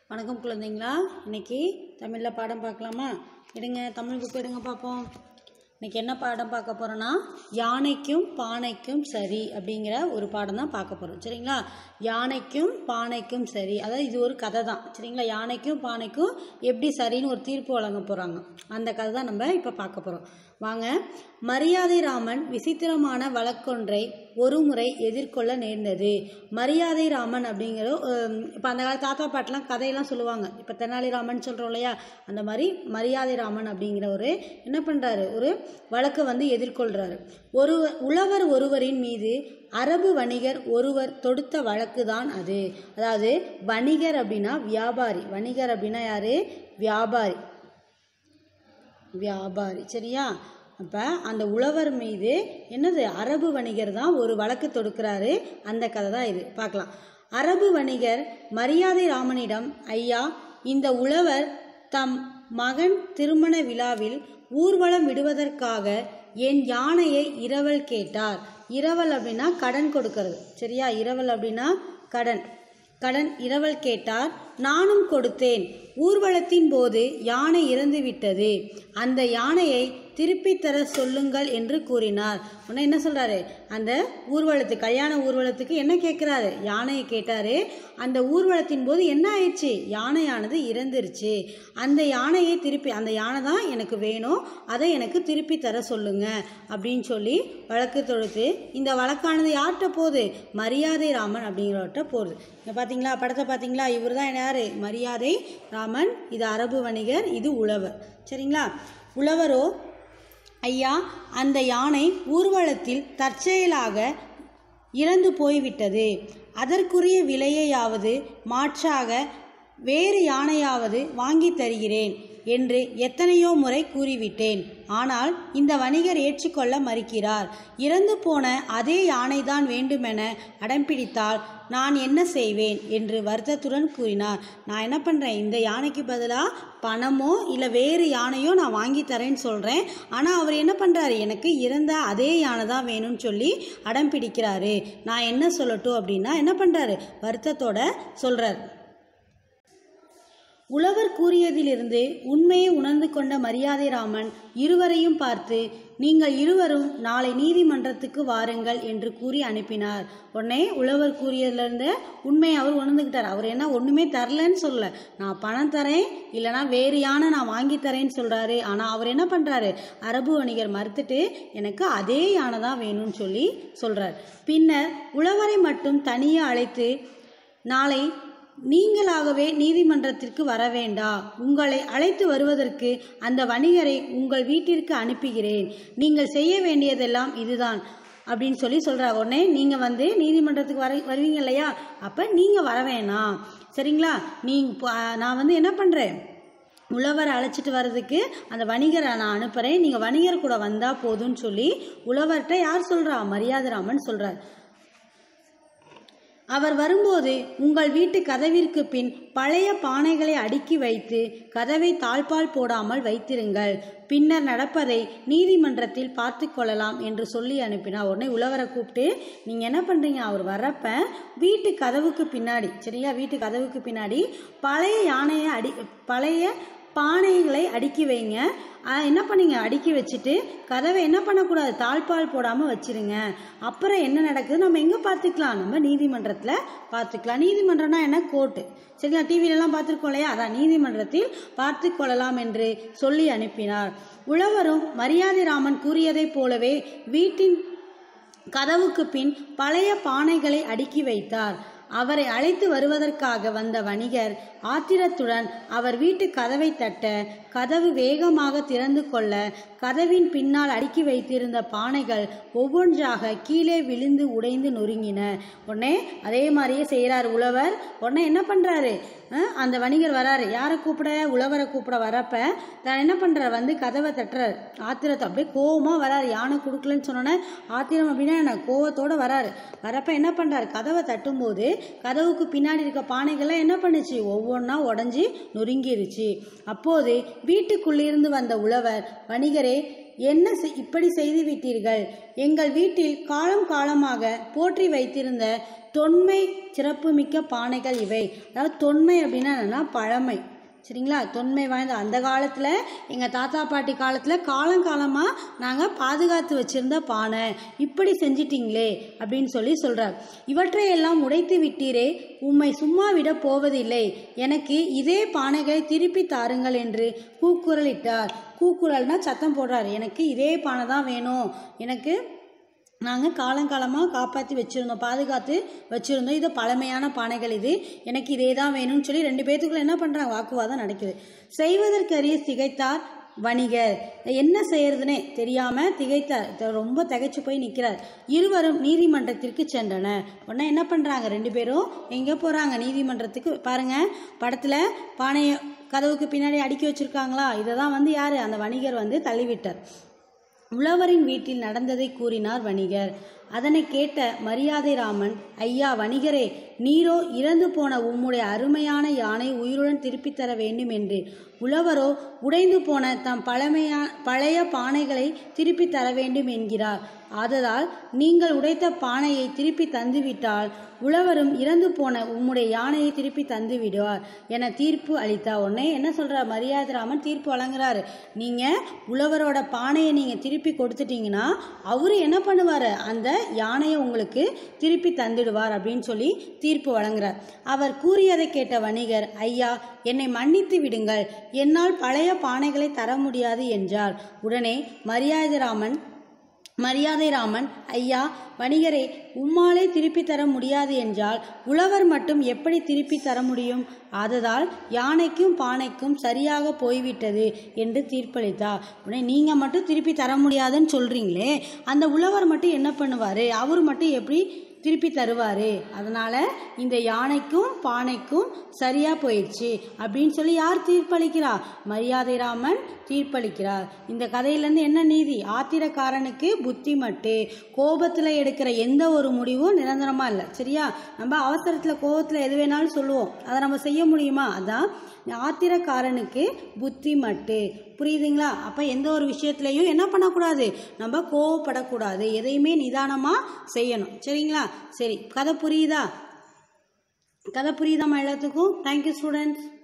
வணக்கம் குழந்தைங்களா இன்னைக்கு தமிழில் பாடம் பார்க்கலாமா எடுங்க தமிழ் புக் எடுங்க பார்ப்போம் இன்னைக்கு என்ன பாடம் பார்க்க போகிறோன்னா யானைக்கும் பானைக்கும் சரி அப்படிங்கிற ஒரு பாடம் தான் பார்க்க போகிறோம் சரிங்களா யானைக்கும் பானைக்கும் சரி அதாவது இது ஒரு கதை தான் சரிங்களா யானைக்கும் பானைக்கும் எப்படி சரின்னு ஒரு தீர்ப்பு வழங்க போகிறாங்க அந்த கதை தான் நம்ம இப்போ பார்க்க போகிறோம் வாங்க மரியாதை ராமன் விசித்திரமான வழக்கொன்றை ஒரு முறை எதிர்கொள்ள நேர்ந்தது மரியாதை ராமன் அப்படிங்கிற இப்போ அந்த கால தாத்தா பாட்டெலாம் கதையெல்லாம் சொல்லுவாங்க இப்போ தெனாலிராமன் சொல்கிறோம் இல்லையா அந்த மாதிரி மரியாதை ராமன் அப்படிங்கிற ஒரு என்ன பண்ணுறாரு ஒரு வழக்கை வந்து எதிர்கொள்கிறாரு ஒரு உழவர் ஒருவரின் மீது அரபு வணிகர் ஒருவர் தொடுத்த வழக்கு தான் அது அதாவது வணிகர் அப்படின்னா வியாபாரி வணிகர் அப்படின்னா யாரு வியாபாரி வியாபாரி சரியா அப்போ அந்த உழவர் மீது என்னது அரபு வணிகர் தான் ஒரு வழக்கு தொடுக்கிறாரு அந்த கதை தான் இது பார்க்கலாம் அரபு வணிகர் மரியாதை ராமனிடம் ஐயா இந்த உழவர் தம் மகன் திருமண விழாவில் ஊர்வலம் விடுவதற்காக என் யானையை இரவல் கேட்டார் இரவல் அப்படின்னா கடன் கொடுக்கறது சரியா இரவல் அப்படின்னா கடன் கடன் இரவல் கேட்டார் நானும் கொடுத்தேன் ஊர்வலத்தின் போது யானை இறந்து விட்டது அந்த யானையை திருப்பி தர சொல்லுங்கள் என்று கூறினார் உடனே என்ன சொல்றாரு அந்த ஊர்வலத்து கல்யாண ஊர்வலத்துக்கு என்ன கேட்குறாரு யானையை கேட்டாரு அந்த ஊர்வலத்தின் போது என்ன ஆயிடுச்சு யானையானது இறந்துருச்சு அந்த யானையை திருப்பி அந்த யானை தான் எனக்கு வேணும் அதை எனக்கு திருப்பி தர சொல்லுங்க அப்படின்னு சொல்லி வழக்கு தொடுத்து இந்த வழக்கானது யார்கிட்ட போகுது மரியாதை ராமன் அப்படிங்கிறவர்கிட்ட போகுது இங்கே பார்த்தீங்களா படத்தை பார்த்தீங்களா இவர் தான் யார் மரியாதை ராமன் இது அரபு வணிகர் இது உழவர் சரிங்களா உழவரோ ஐயா அந்த யானை ஊர்வலத்தில் தற்செயலாக இறந்து போய்விட்டது அதற்குரிய விலையையாவது மாற்றாக வேறு யானையாவது வாங்கி தருகிறேன் என்று எத்தனையோ முறை கூறிவிட்டேன் ஆனால் இந்த வணிகர் ஏற்றுக்கொள்ள மறுக்கிறார் இறந்து போன அதே யானைதான் வேண்டுமென அடம்பிடித்தால் நான் என்ன செய்வேன் என்று வருத்தத்துடன் கூறினார் நான் என்ன பண்ணுறேன் இந்த யானைக்கு பதிலாக பணமோ இல்லை வேறு யானையோ நான் வாங்கி தரேன்னு சொல்கிறேன் ஆனால் அவர் என்ன பண்ணுறாரு எனக்கு இறந்த அதே யானை தான் வேணும்னு சொல்லி அடம் பிடிக்கிறாரு நான் என்ன சொல்லட்டும் அப்படின்னா என்ன பண்ணுறாரு வருத்தத்தோட சொல்கிறார் உழவர் கூறியதிலிருந்து உண்மையை உணர்ந்து கொண்ட மரியாதை ராமன் இருவரையும் பார்த்து நீங்கள் இருவரும் நாளை நீதிமன்றத்துக்கு வாருங்கள் என்று கூறி அனுப்பினார் உடனே உழவர் கூறியதுலேருந்து உண்மையை அவர் உணர்ந்துக்கிட்டார் அவர் என்ன ஒன்றுமே தரலன்னு சொல்ல நான் பணம் தரேன் இல்லைனா வேறு யானை நான் வாங்கி தரேன்னு சொல்கிறாரு ஆனால் அவர் என்ன பண்ணுறாரு அரபு வணிகர் மறுத்துட்டு எனக்கு அதே யானை தான் வேணும்னு சொல்லி சொல்கிறார் பின்னர் உழவரை மட்டும் தனியே அழைத்து நாளை நீங்களாகவே நீதிமன்றத்திற்கு வர வேண்டா உங்களை அழைத்து வருவதற்கு அந்த வணிகரை உங்கள் வீட்டிற்கு அனுப்புகிறேன் நீங்கள் செய்ய வேண்டியதெல்லாம் இதுதான் அப்படின்னு சொல்லி சொல்கிறார் உடனே நீங்கள் வந்து நீதிமன்றத்துக்கு வர வருவீங்க இல்லையா அப்போ நீங்கள் வர வேணாம் சரிங்களா நீங்கள் நான் வந்து என்ன பண்ணுறேன் உழவரை அழைச்சிட்டு வர்றதுக்கு அந்த வணிகரை நான் அனுப்புகிறேன் நீங்கள் வணிகர் கூட வந்தால் போதும்னு சொல்லி உழவர்கிட்ட யார் சொல்கிறா மரியாதராமன் சொல்கிறார் அவர் வரும்போது உங்கள் வீட்டு கதவிற்கு பின் பழைய பானைகளை அடுக்கி வைத்து கதவை தாழ்பால் போடாமல் வைத்திருங்கள் பின்னர் நடப்பதை நீதிமன்றத்தில் பார்த்து கொள்ளலாம் என்று சொல்லி அனுப்பினார் உடனே உழவரை கூப்பிட்டு நீங்கள் என்ன பண்ணுறீங்க அவர் வர்றப்ப வீட்டு கதவுக்கு பின்னாடி சரியா வீட்டு கதவுக்கு பின்னாடி பழைய யானையை அடி பழைய பானைகளை அடுக்கி வைங்க என்ன பண்ணீங்க அடுக்கி வச்சுட்டு கதவை என்ன பண்ணக்கூடாது தாழ்பால் போடாமல் வச்சிருங்க அப்புறம் என்ன நடக்குது நம்ம எங்கே பார்த்துக்கலாம் நம்ம நீதிமன்றத்தில் பார்த்துக்கலாம் நீதிமன்றம்னா என்ன கோர்ட்டு சரிங்களா டிவிலெலாம் பார்த்துருக்கோம் இல்லையா அதான் நீதிமன்றத்தில் பார்த்து கொள்ளலாம் என்று சொல்லி அனுப்பினார் உழவரும் மரியாதை ராமன் கூறியதைப் போலவே வீட்டின் கதவுக்கு பின் பழைய பானைகளை அடுக்கி வைத்தார் அவரை அழைத்து வருவதற்காக வந்த வணிகர் ஆத்திரத்துடன் அவர் வீட்டு கதவை தட்ட கதவு வேகமாக திறந்து கொள்ள கதவின் பின்னால் அடுக்கி வைத்திருந்த பானைகள் ஒவ்வொன்றாக கீழே விழுந்து உடைந்து நொறுங்கின உடனே அதே மாதிரியே செய்கிறார் உழவர் உடனே என்ன பண்ணுறாரு அந்த வணிகர் வராரு யாரை கூப்பிட உழவரை கூப்பிட வரப்ப நான் என்ன பண்ணுறார் வந்து கதவை தட்டுறாரு ஆத்திரத்தை அப்படியே கோவமாக வராரு யானை கொடுக்கலன்னு சொன்னோன்னே ஆத்திரம் அப்படின்னா என்ன கோவத்தோடு வராரு வரப்ப என்ன பண்ணுறாரு கதவை தட்டும்போது கதவுக்கு பின்னாடி இருக்க பானைகள்லாம் என்ன பண்ணுச்சு ஒவ்வொன்றா உடஞ்சி நொறுங்கிருச்சு அப்போது வீட்டுக்குள்ளிருந்து வந்த உழவர் வணிகரே என்ன செய்- இப்படி செய்து விட்டீர்கள் எங்கள் வீட்டில் காலம் காலமாக போற்றி வைத்திருந்த தொன்மை சிறப்புமிக்க பானைகள் இவை அதாவது தொன்மை அப்படின்னா என்னன்னா பழமை சரிங்களா தொன்மை வாய்ந்த அந்த காலத்தில் எங்கள் தாத்தா பாட்டி காலத்தில் காலங்காலமாக நாங்கள் பாதுகாத்து வச்சிருந்த பானை இப்படி செஞ்சிட்டீங்களே அப்படின்னு சொல்லி சொல்கிறார் இவற்றையெல்லாம் உடைத்து விட்டீரே உம்மை சும்மா விட போவதில்லை எனக்கு இதே பானைகளை திருப்பி தாருங்கள் என்று கூக்குரலிட்டார் கூக்குரல்னா சத்தம் போடுறார் எனக்கு இதே பானை தான் வேணும் எனக்கு நாங்கள் காலங்காலமாக காப்பாற்றி வச்சுருந்தோம் பாதுகாத்து வச்சுருந்தோம் இது பழமையான பானைகள் இது எனக்கு இதே தான் வேணும்னு சொல்லி ரெண்டு பேத்துக்குள்ள என்ன பண்ணுறாங்க வாக்குவாதம் நடக்குது செய்வதற்கரிய திகைத்தார் வணிகர் என்ன செய்யறதுனே தெரியாமல் திகைத்தார் த- ரொம்ப திகைச்சு போய் நிற்கிறார் இருவரும் நீதிமன்றத்திற்கு சென்றனர் உடனே என்ன பண்ணுறாங்க ரெண்டு பேரும் எங்கே போகிறாங்க நீதிமன்றத்துக்கு பாருங்க படத்தில் பானையை கதவுக்கு பின்னாடி அடுக்கி வச்சுருக்காங்களா இதை தான் வந்து யார் அந்த வணிகர் வந்து தள்ளிவிட்டார் உழவரின் வீட்டில் நடந்ததை கூறினார் வணிகர் அதனை கேட்ட மரியாதை ராமன் ஐயா வணிகரே நீரோ இறந்து போன உம்முடைய அருமையான யானை உயிருடன் திருப்பித் தர வேண்டும் என்று உழவரோ உடைந்து போன தம் பழமையா பழைய பானைகளை திருப்பி தர வேண்டும் என்கிறார் ஆதலால் நீங்கள் உடைத்த பானையை திருப்பி தந்துவிட்டால் உழவரும் இறந்து போன உம்முடைய யானையை திருப்பி தந்து விடுவார் என தீர்ப்பு அளித்தார் உடனே என்ன சொல்றார் மரியாதை ராமன் தீர்ப்பு வழங்குறாரு நீங்க உழவரோட பானையை நீங்க திருப்பி கொடுத்துட்டீங்கன்னா அவரு என்ன பண்ணுவார் அந்த யானையை உங்களுக்கு திருப்பி தந்துடுவார் அப்படின்னு சொல்லி தீர்ப்பு வழங்குறார் அவர் கூறியதை கேட்ட வணிகர் ஐயா என்னை மன்னித்து விடுங்கள் என்னால் பழைய பானைகளை தர முடியாது என்றார் உடனே மரியாதை ராமன் மரியாதை ராமன் ஐயா வணிகரே உம்மாலே திருப்பி தர முடியாது என்றால் உழவர் மட்டும் எப்படி திருப்பி தர முடியும் ஆததால் யானைக்கும் பானைக்கும் சரியாக போய்விட்டது என்று தீர்ப்பளித்தார் உடனே நீங்கள் மட்டும் திருப்பி தர முடியாதுன்னு சொல்கிறீங்களே அந்த உழவர் மட்டும் என்ன பண்ணுவார் அவர் மட்டும் எப்படி திருப்பி தருவார் அதனால் இந்த யானைக்கும் பானைக்கும் சரியாக போயிடுச்சு அப்படின்னு சொல்லி யார் தீர்ப்பளிக்கிறா மரியாதை ராமன் தீர்ப்பளிக்கிறார் இந்த கதையிலேருந்து என்ன நீதி ஆத்திரக்காரனுக்கு புத்தி மட்டு கோபத்தில் எடுக்கிற எந்த ஒரு முடிவும் நிரந்தரமாக இல்லை சரியா நம்ம அவசரத்தில் கோபத்தில் எது வேணாலும் சொல்லுவோம் அதை நம்ம செய்ய முடியுமா அதான் ஆத்திரக்காரனுக்கு புத்தி மட்டு புரியுதுங்களா அப்போ எந்த ஒரு விஷயத்துலையும் என்ன பண்ணக்கூடாது நம்ம கோவப்படக்கூடாது எதையுமே நிதானமாக செய்யணும் சரிங்களா சரி கதை புரியுதா கதை புரியுதாம்மா எல்லாத்துக்கும் தேங்க்யூ ஸ்டூடெண்ட்ஸ்